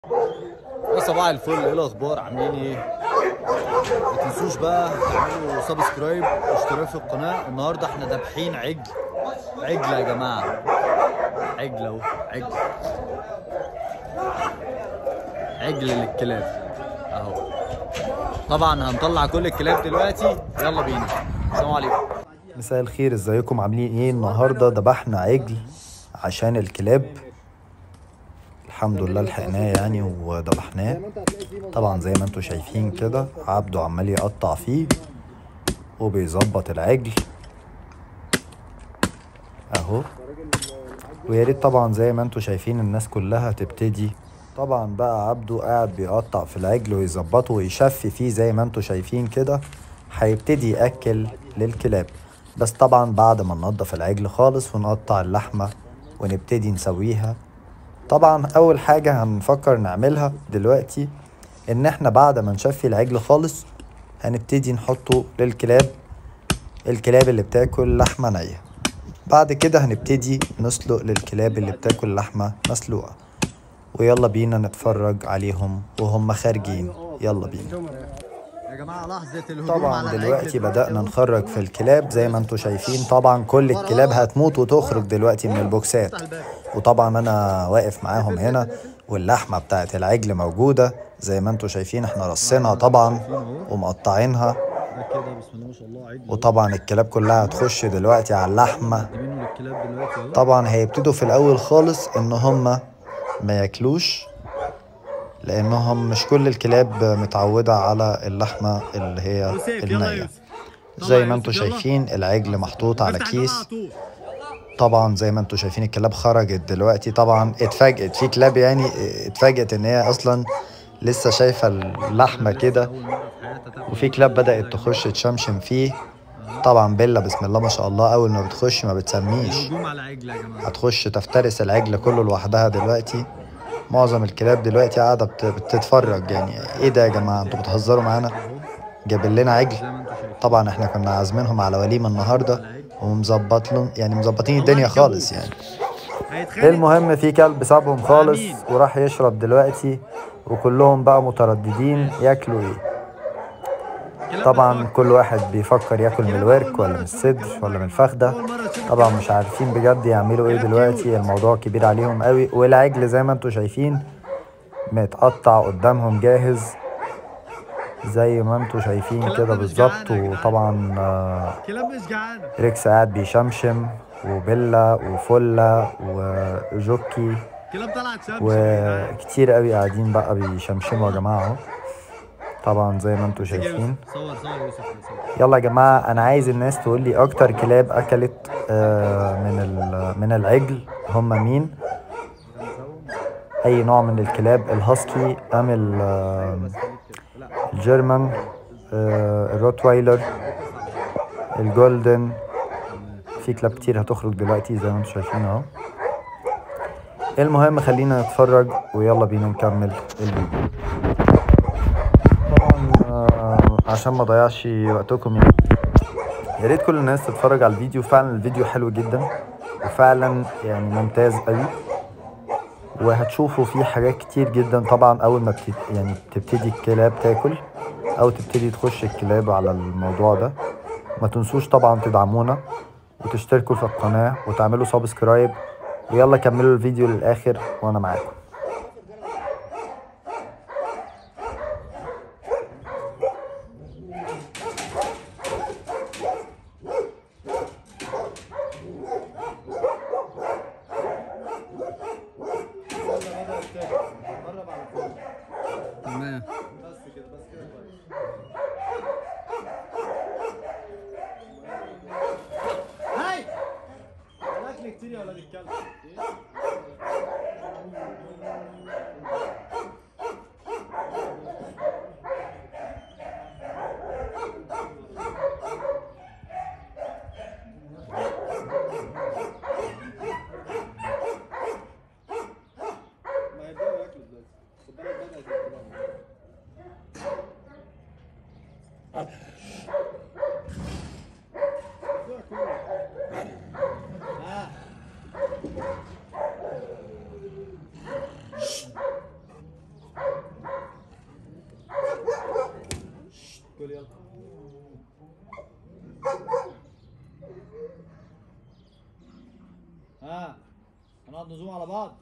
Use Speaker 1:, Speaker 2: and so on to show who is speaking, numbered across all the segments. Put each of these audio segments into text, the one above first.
Speaker 1: يا صباح الفل ايه الاخبار عاملين ايه ما تنسوش بقى تعملوا سبسكرايب واشتراك في القناه النهارده احنا ذابحين عجل عجل يا جماعه عجل اهو عجل عجل للكلاب اهو طبعا هنطلع كل الكلاب دلوقتي يلا بينا السلام عليكم
Speaker 2: مساء الخير ازيكم عاملين ايه النهارده ذبحنا عجل عشان الكلاب الحمد لله لحقناه يعني وذبحناه طبعا زي ما انتم شايفين كده عبده عمال يقطع فيه وبيظبط العجل اهو ويا ريت طبعا زي ما انتم شايفين الناس كلها تبتدي طبعا بقى عبده قاعد بيقطع في العجل ويظبطه ويشفي فيه زي ما انتم شايفين كده هيبتدي ياكل للكلاب بس طبعا بعد ما ننضف العجل خالص ونقطع اللحمه ونبتدي نسويها طبعا اول حاجه هنفكر نعملها دلوقتي ان احنا بعد ما نشفي العجل خالص هنبتدي نحطه للكلاب الكلاب اللي بتاكل لحمه نيه بعد كده هنبتدي نسلق للكلاب اللي بتاكل لحمه مسلوقه ويلا بينا نتفرج عليهم وهم خارجين يلا بينا
Speaker 1: يا جماعه لحظه الهجوم
Speaker 2: طبعا
Speaker 1: على
Speaker 2: دلوقتي
Speaker 1: العجل
Speaker 2: بدأنا نخرج في الكلاب زي ما انتم شايفين طبعا كل الكلاب هتموت وتخرج دلوقتي من البوكسات وطبعا انا واقف معاهم هنا واللحمة بتاعت العجل موجودة زي ما انتم شايفين احنا رصينها طبعا ومقطعينها
Speaker 1: ده كده بسم الله ما شاء الله عجل
Speaker 2: وطبعا الكلاب كلها هتخش دلوقتي على اللحمة
Speaker 1: مقدمينه للكلاب دلوقتي اهو
Speaker 2: طبعا هيبتدوا في الاول خالص ان هم ما ياكلوش لانهم مش كل الكلاب متعودة على اللحمة اللي هي النية زي ما انتم شايفين العجل محطوط على كيس طبعا زي ما انتم شايفين الكلاب خرجت دلوقتي طبعا اتفاجئت في كلاب يعني اتفاجئت ان هي اصلا لسه شايفة اللحمة كده
Speaker 1: اول مره في حياتها تاكل
Speaker 2: وفي كلاب بدأت تخش تشمشم فيه طبعا بيلا بسم الله ما شاء الله اول ما بتخش ما بتسميش
Speaker 1: الهجوم على عجل يا جماعه
Speaker 2: هتخش تفترس العجل كله لوحدها دلوقتي معظم الكلاب دلوقتي قاعدة بت- بتتفرج يعني ايه ده يا جماعة انتوا بتهزروا معانا جايبين لنا عجل
Speaker 1: زي ما انتم شايفين
Speaker 2: طبعا احنا كنا عازمينهم على وليمة النهاردة ومظبط لهم يعني مظبطين الدنيا خالص يعني المهم في كلب سابهم خالص وراح يشرب دلوقتي وكلهم بقى مترددين ياكلوا ايه طبعا كل واحد بيفكر ياكل من الورك ولا من الصدر ولا من الفخده طبعا مش عارفين بجد يعملوا ايه دلوقتي الموضوع كبير عليهم قوي والعجل زي ما انتم شايفين متقطع قدامهم جاهز زي ما انتم شايفين كده بالظبط وطبعا آه،
Speaker 1: كلاب مش جعانه
Speaker 2: ريكس قاعد بيشمشم وبيلا وفلة وجوكي
Speaker 1: كلاب طلعت شمس
Speaker 2: وكتير قوي قاعدين بقى بيشمشموا يا جماعة اهو طبعا زي ما انتم شايفين
Speaker 1: صور صور يا يوسف صور
Speaker 2: يلا يا جماعة أنا عايز الناس تقول لي أكتر كلاب أكلت آه، من ال- من العجل هم مين؟ أي نوع من الكلاب الهاسكي أم ال- آه، الجيرمان آه، الروتوايلر الجولدن في كلاب كتير هتخرج دلوقتي زي ما انتم شايفين اهو المهم خلينا نتفرج ويلا بينا نكمل الفيديو طبعا آه، عشان ما اضيعش وقتكم يعني يا ريت كل الناس تتفرج على الفيديو فعلا الفيديو حلو جدا وفعلا يعني ممتاز قوي وهتشوفوا فيه حاجات كتير جدا طبعا اول ما بتت... يعني بتبتدي الكلاب تاكل او تبتدي تخش الكلاب على الموضوع ده ما تنسوش طبعا تدعمونا وتشتركوا في القناة وتعملوا سبسكرايب ويلا كملوا الفيديو للآخر وانا معاكم
Speaker 1: تمام
Speaker 3: هاي الاكل كتير يا ولاد الكلب ما يبدأوا ياكلوا دلوقتي خد بالك بدأت الكلاب
Speaker 1: كل يلا ها هنقعد نزوم على بعض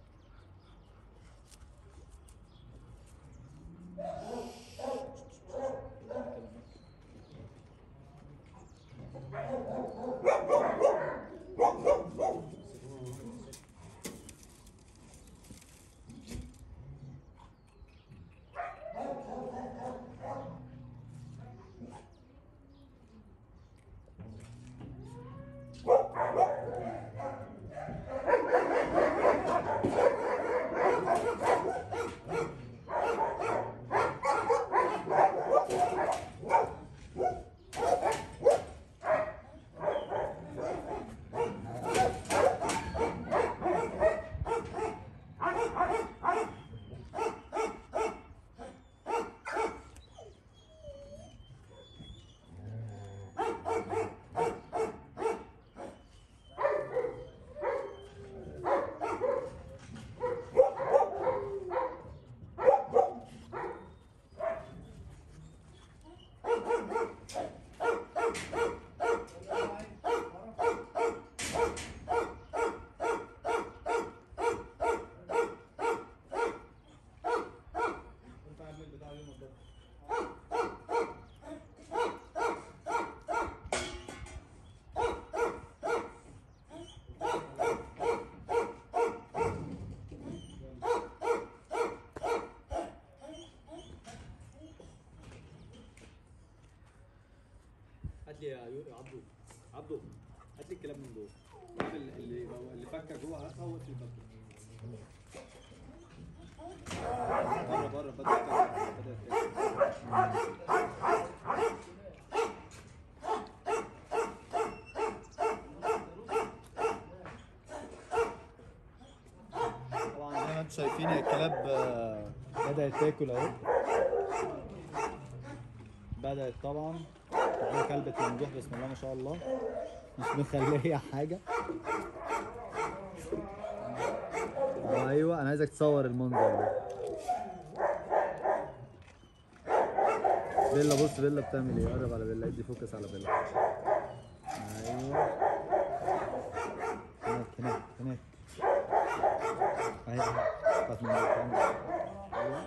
Speaker 3: انت عامل بتاع يوم الضبط هات لي يا يو- يا عبدو عبدو هات لي الكلام من جوه هات ال- اللي اللي فكه جوه هاتها وهات اللي فكه بره بره بدأت بدأت
Speaker 1: طبعا زي ما انتم شايفين هي الكلاب آه، بدأت تاكل اهو بدأت طبعا هي كلبة ممدوح بسم الله ما شاء الله مش مخلية حاجة ايوه انا عايزك تصور المنظر ده بيلا بص بيلا بتعمل ايه قرب على بيلا ادي فوكس على بيلا ايوه هناك هناك هناك اهي اهي بس من الكلام ده. ايوه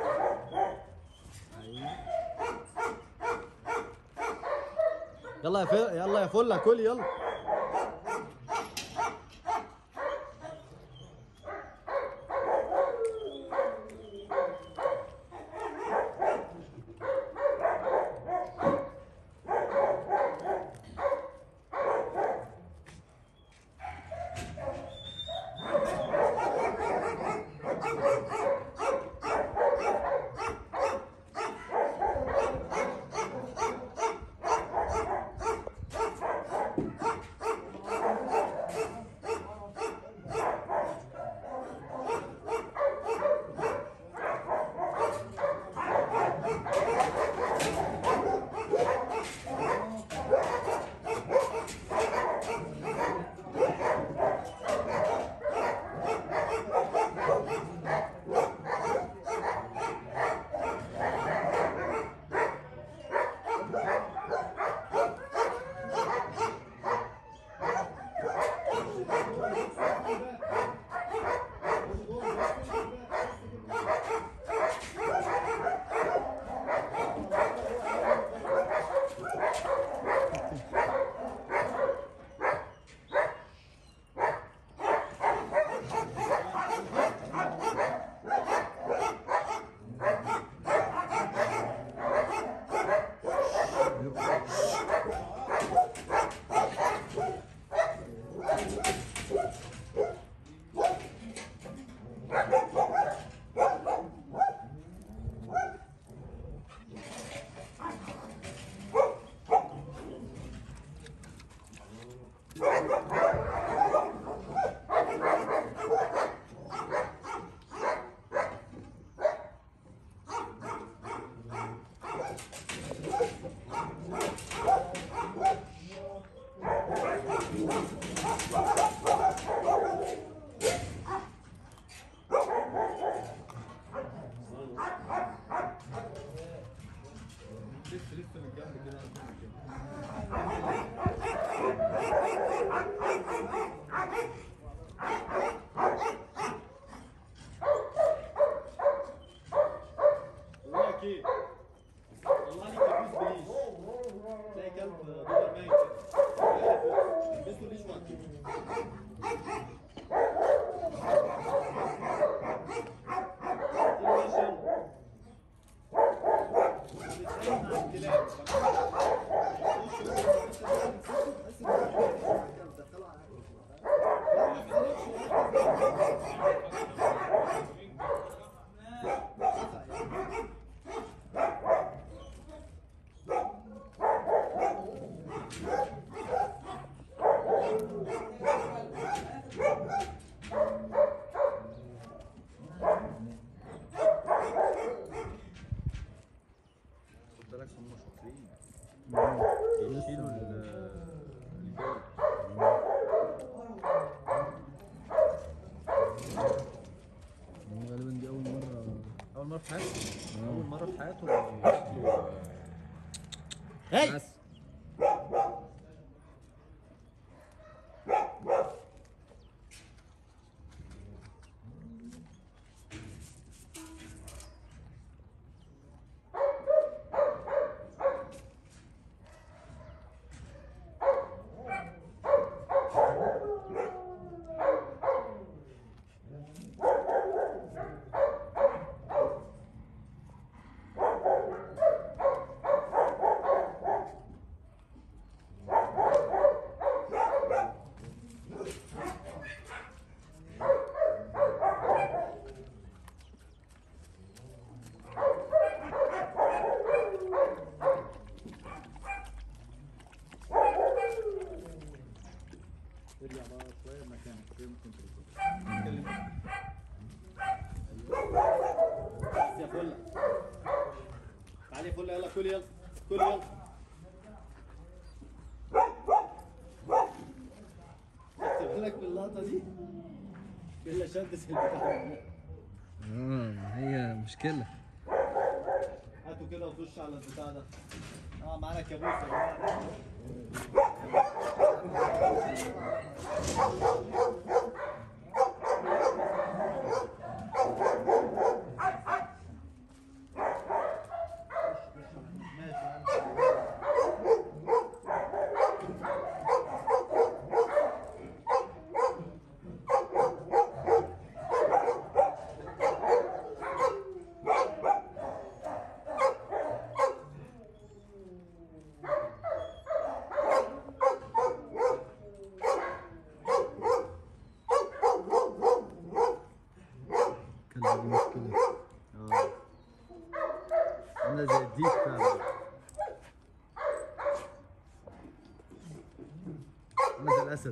Speaker 1: ايوه يلا يا فل يلا يا فله كل يلا يشيلوا ال- الجلد
Speaker 4: غالبا دي اول مره
Speaker 1: اول مره في حياته اول مره في حياته ياكلوا
Speaker 3: هاي
Speaker 1: بس
Speaker 3: ارجع بقى شويه مكانك فين ممكن تركز بس يا فله تعالي يا فله يلا كل يلا كل يلا خدت بالك من اللقطه دي بيلا شدت البتاع
Speaker 4: اه هي مشكله
Speaker 3: هاتوا كده وخش على البتاع ده اه معانا كابوس يا جماعه
Speaker 4: كان دي مشكله
Speaker 1: اه عامله زي الديك فعلا عامله زي الاسد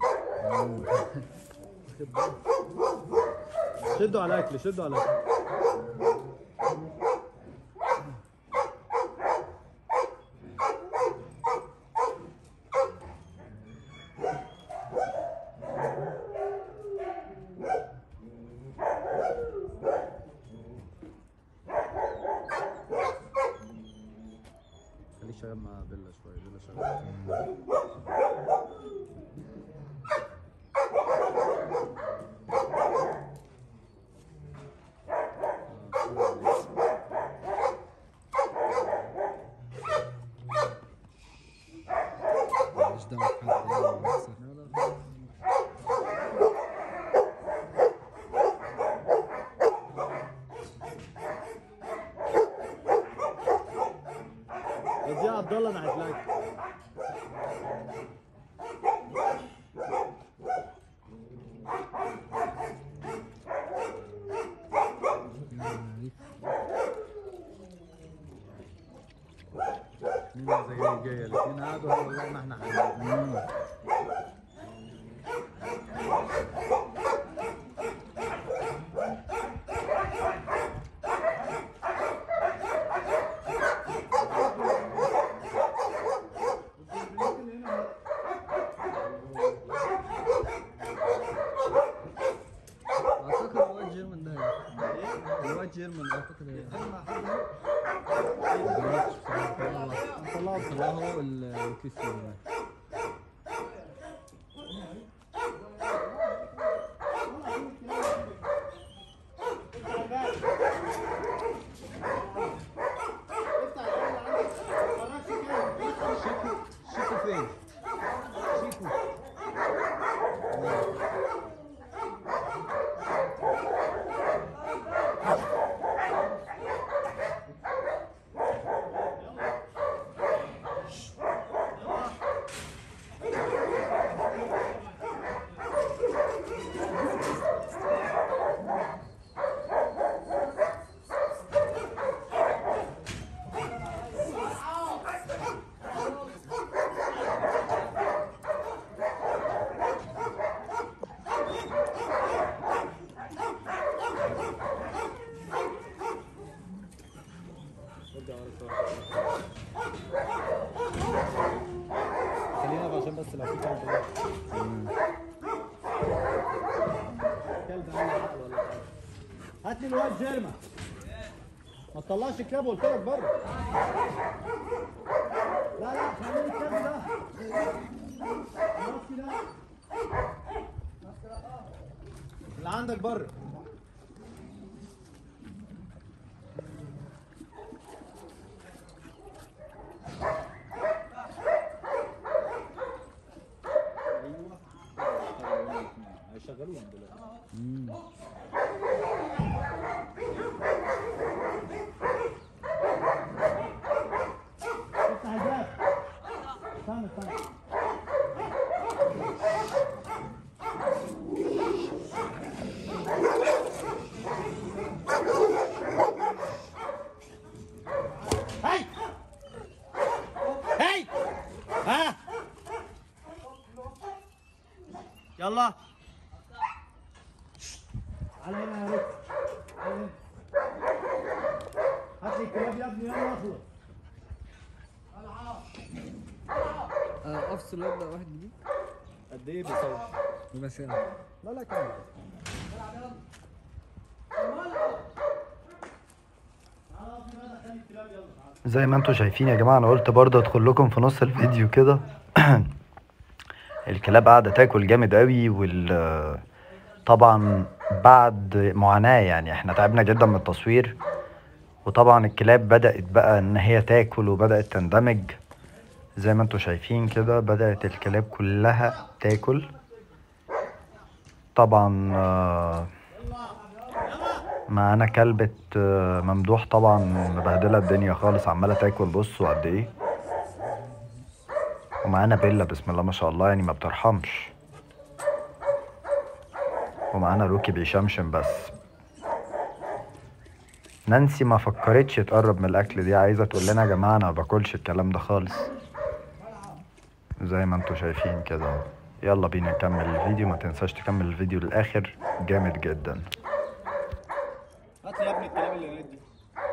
Speaker 3: شدوا على الاكل شدوا على الاكل
Speaker 1: خليك شغال مع بيلا شويه بيلا شغال
Speaker 4: مش دعوه بحد يعني بس.
Speaker 3: دي عبد الله ناحيه الاكل
Speaker 1: مين زي جايه الاثنين قعدوا والله ما احنا حبيبين
Speaker 4: اعتقد الواد جيرمان ده الواد جيرمان اعتقد هي طلعوا طلعوا هو والكيس ده شيكو فين؟ شيكو
Speaker 3: ارجع ورا شويه بس لو في كلب واحد. كلب عنده عقل ولا حاجه هات لي الواد جيرما ما تطلعش الكلاب قلت لك بره لا لا خليني الكلب ده الماسك ده اللي عندك بره ايوه هيشغلوهم دلوقتي افتح الباب استنى استنى هاي هاي ها يلا على هنا يا ريت على هنا. هات لي الكلاب يا ابني يلا اخلص
Speaker 4: آه، افصل وابدا واحد جديد
Speaker 3: قد ايه بيصور؟
Speaker 4: بس يلا
Speaker 3: لا لا كمل
Speaker 2: زي ما انتم شايفين يا جماعه انا قلت برضه ادخل لكم في نص الفيديو كده الكلاب قاعده تاكل جامد قوي وال طبعا بعد معاناه يعني احنا تعبنا جدا من التصوير وطبعا الكلاب بدات بقى ان هي تاكل وبدات تندمج زي ما انتم شايفين كده بدات الكلاب كلها تاكل طبعا آه، معانا كلبة آه، ممدوح طبعا مبهدلة الدنيا خالص عمالة تاكل بصوا قد ايه ومعانا بيلا بسم الله ما شاء الله يعني ما بترحمش ومعانا روكي بيشمشم بس نانسي ما فكرتش تقرب من الاكل دي عايزه تقول لنا يا جماعه انا ما باكلش الكلام ده خالص زي ما انتوا شايفين كده يلا بينا نكمل الفيديو ما تنساش تكمل الفيديو للاخر جامد جدا
Speaker 3: هات لي يا ابني الكلاب اللي ريد دي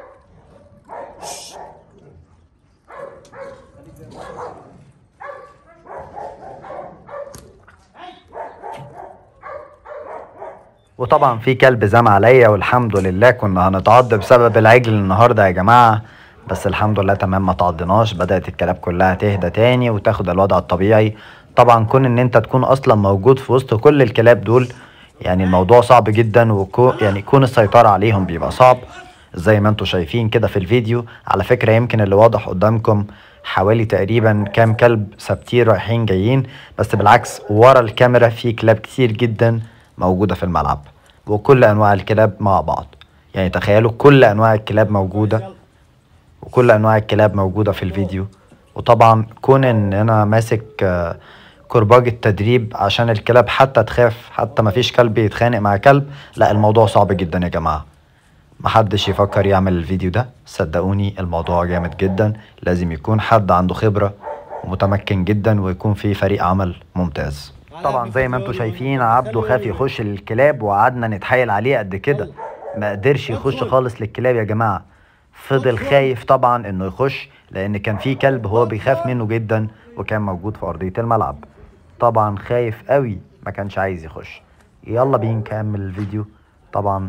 Speaker 2: وطبعا في كلب زام عليا والحمد لله كنا هنتعض بسبب العجل النهارده يا جماعه بس الحمد لله تمام ما تعضناش بدات الكلاب كلها تهدى تاني وتاخد الوضع الطبيعي طبعا كون ان انت تكون اصلا موجود في وسط كل الكلاب دول يعني الموضوع صعب جدا وكو يعني كون السيطره عليهم بيبقى صعب زي ما انتم شايفين كده في الفيديو على فكره يمكن اللي واضح قدامكم حوالي تقريبا كام كلب ثابتين رايحين جايين بس بالعكس ورا الكاميرا في كلاب كتير جدا موجوده في الملعب وكل انواع الكلاب مع بعض يعني تخيلوا كل انواع الكلاب موجوده وكل انواع الكلاب موجوده في الفيديو وطبعا كون ان انا ماسك آه، كرباج التدريب عشان الكلاب حتى تخاف حتى ما فيش كلب يتخانق مع كلب لا الموضوع صعب جدا يا جماعه محدش يفكر يعمل الفيديو ده صدقوني الموضوع جامد جدا لازم يكون حد عنده خبرة ومتمكن جدا ويكون في فريق عمل ممتاز طبعا زي ما انتم شايفين عبده خاف يخش للكلاب وقعدنا نتحايل عليه قد كده ما قدرش يخش خالص للكلاب يا جماعة فضل خايف طبعا انه يخش لان كان في كلب هو بيخاف منه جدا وكان موجود في ارضية الملعب طبعا خايف قوي ما كانش عايز يخش يلا بينا نكمل الفيديو طبعا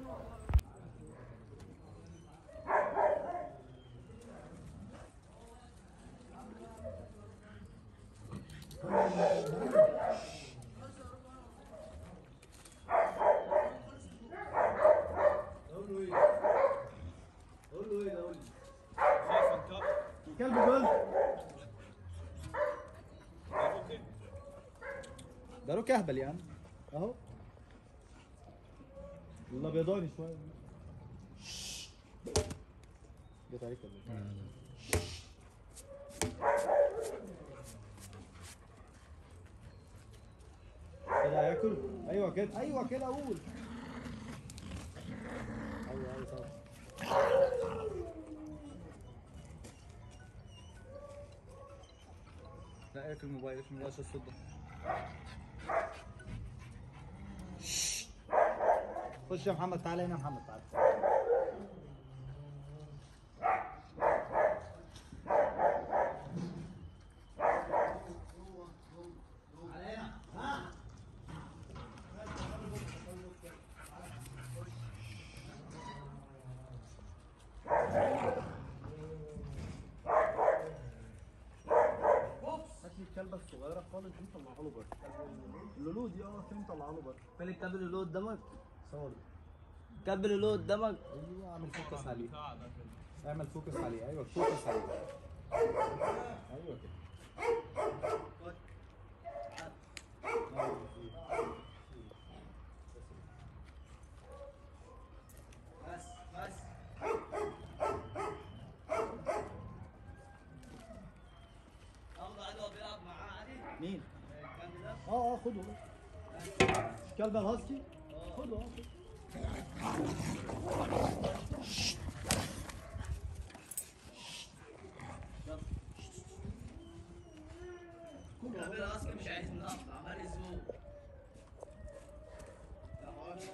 Speaker 3: الكلب جول ده له كهبل يا عم اهو الابيضاني شويه جت عليك ولا إيه؟ كده هياكل ايوه كده ايوه كده قول ايوه ايوه طبعا لا اقفل الموبايل اقفل الموبايل عشان الصوت ده خش يا محمد تعالى هنا يا محمد تعالى صغيره خالص دي طلعها له بره اللولو دي اه فين طلعها له بره
Speaker 4: فين الكلب اللي له قدامك؟
Speaker 3: صور
Speaker 4: الكلب اللي له قدامك
Speaker 3: ايوه اعمل فوكس عليه اعمل فوكس عليه ايوه فوكس عليه ايوه كده
Speaker 4: بس بس الله عادي هو بيلعب معاه عادي
Speaker 3: مين؟
Speaker 4: الكلب ده
Speaker 3: اه اه خده الكلب الهاسكي خده اه خده.
Speaker 4: الكلب ده اصلا مش عايز نقف عمال يزوق لا هو مش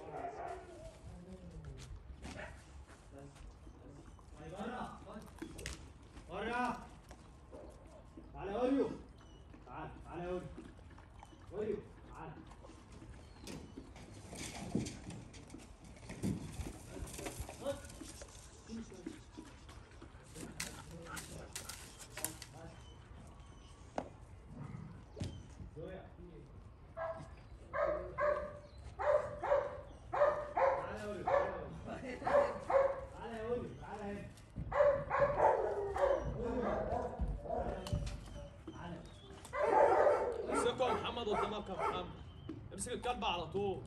Speaker 4: بره
Speaker 3: بره تعالى يا اوريو تعالى تعالى يا اوريو اوريو تعالى تعالى يا اوريو تعالى يا اوريو تعالى هنا
Speaker 5: امسكه يا محمد قدامك يا محمد امسك الكلب على طول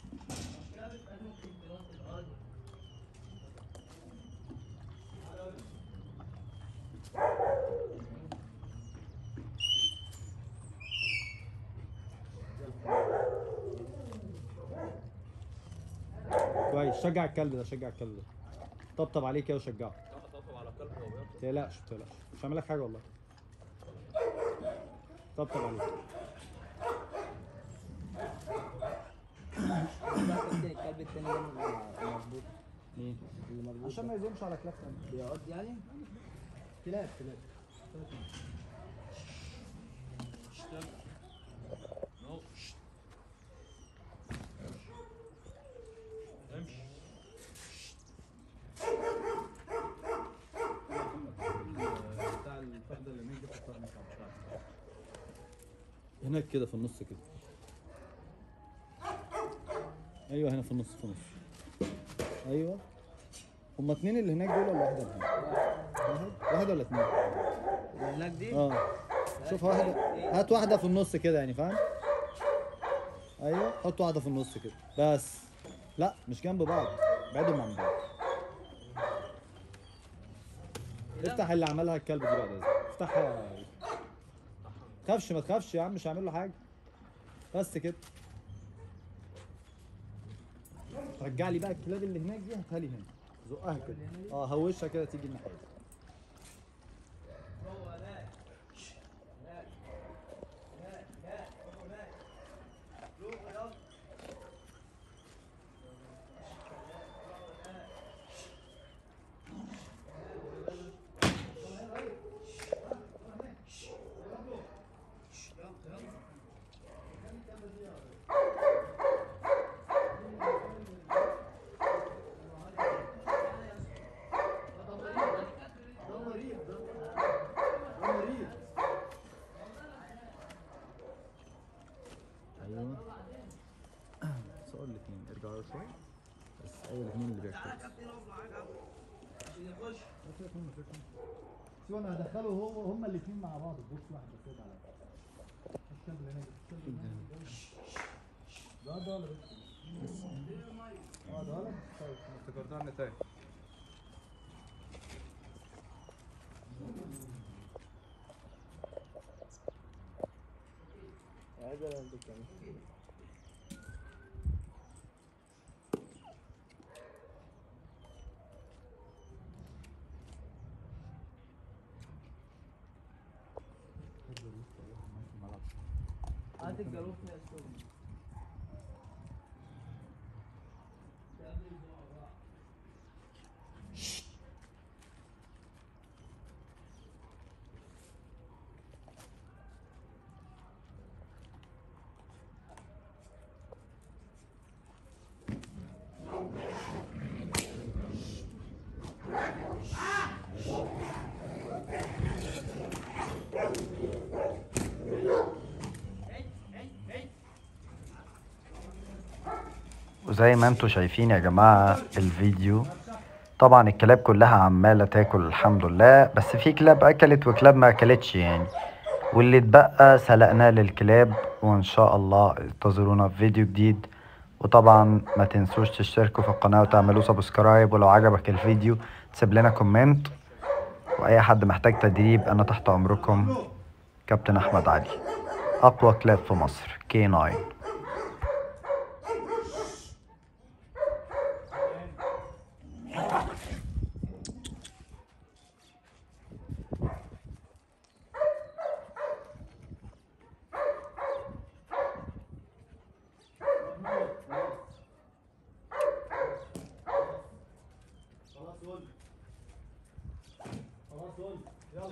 Speaker 3: كويس شجع الكلب ده شجع الكلب ده طبطب عليه كده وشجعه
Speaker 5: طبطب على الكلب وهو بياكل
Speaker 3: ما تقلقش ما تقلقش مش هعمل لك حاجه والله طبطب عليه
Speaker 4: الكلب التاني ده مظبوط
Speaker 3: مين؟
Speaker 4: اللي مربوط
Speaker 3: عشان ما يزومش على كلاف
Speaker 4: بيقعد يعني
Speaker 3: كلاب كلاب
Speaker 5: اهو امشي
Speaker 3: بتاع الفخده اللي هناك دي حطها هناك على البتاع.
Speaker 1: هناك كده في النص كده ايوه هنا في النص في النص ايوه هما اتنين اللي هناك دول ولا واحده اللي هناك؟ واحد واحد ولا اتنين
Speaker 4: اللي هناك دي
Speaker 1: اه شوف واحده هات واحده في النص كده يعني فاهم ايوه حط واحده في النص كده بس لا مش جنب بعض بعدهم عن بعض افتح اللي عملها الكلب دي بعد اذنك افتحها تخافش ما تخافش يا عم مش هعمل له حاجه بس كده رجع لي بقى الكلاب اللي هناك دي هاتها لي هنا زقها كده اه هوشها كده تيجي الناحيه دي ايوه صور الاثنين ارجعوا شوي بس اول الاثنين اللي بياكلوا
Speaker 3: شو انا هدخله هو هما الاثنين مع بعض بوكس واحد بس كده على الكلب اللي هناك الكلب اللي هناك ده ده ولا بس اه ده ولا طيب أنا افتكرتها النتائج
Speaker 4: هات الجاروف يا استاذ
Speaker 2: وزي ما انتوا شايفين يا جماعة الفيديو طبعا الكلاب كلها عمالة تاكل الحمد لله بس في كلاب اكلت وكلاب ما اكلتش يعني واللي اتبقى سلقناه للكلاب وان شاء الله انتظرونا في فيديو جديد وطبعا ما تنسوش تشتركوا في القناة وتعملوا سبسكرايب ولو عجبك الفيديو تسيب لنا كومنت واي حد محتاج تدريب انا تحت امركم كابتن احمد علي اقوى كلاب في مصر كي 9
Speaker 3: خلاص قول خلاص قول يلا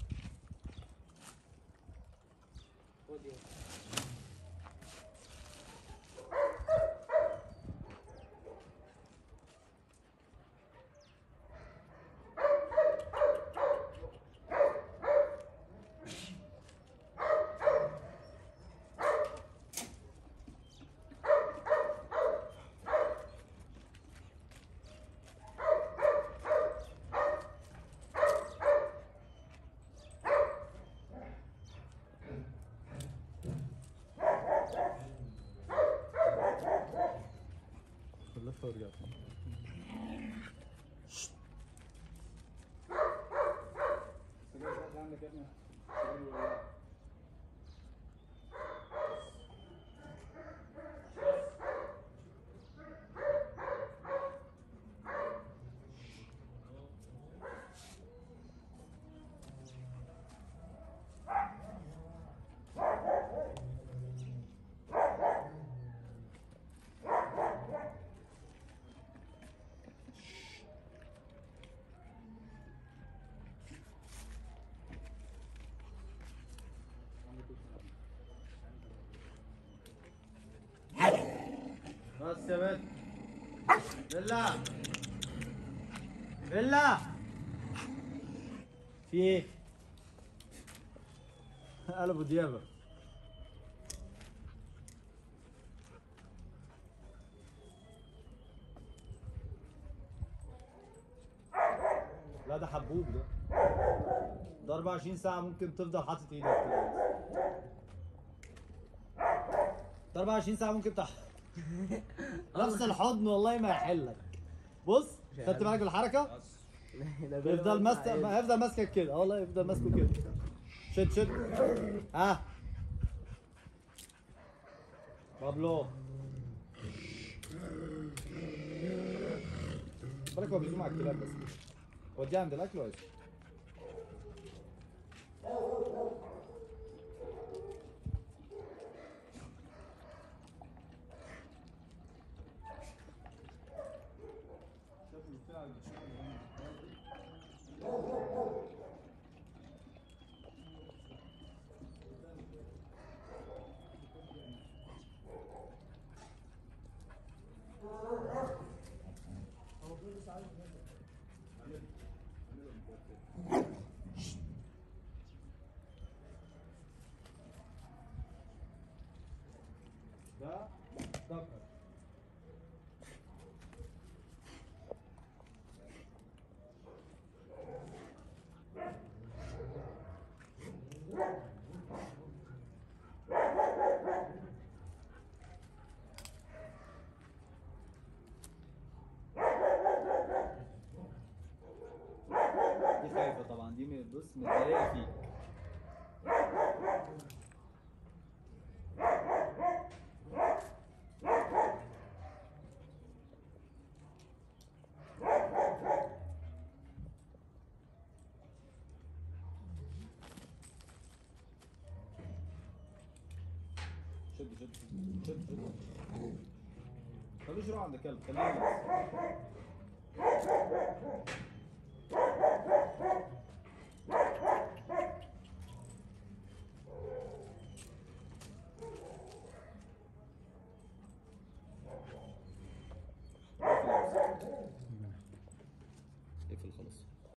Speaker 1: لف ورجع
Speaker 4: بس يا بنت بيلا بيلا في ايه؟ قلبوا ديابة لا ده حبوب ده ده 24 ساعة ممكن تفضل حاطط ايدك كده ده 24 ساعة ممكن تح نفس الحضن والله ما يحلك بص خدت بالك بالحركة؟ يفضل ماسك هيفضل ماسكك كده اه والله يفضل ماسكه كده شد شد ها بابلو بالك هو بيزوم على الكلاب بس وديه عند الاكل ولا ده ذكر
Speaker 1: دي خايفة طبعا دي م- بص متضايقة فيك شد شد شد شد خلوش يروح عند الكلب خليه يلعب.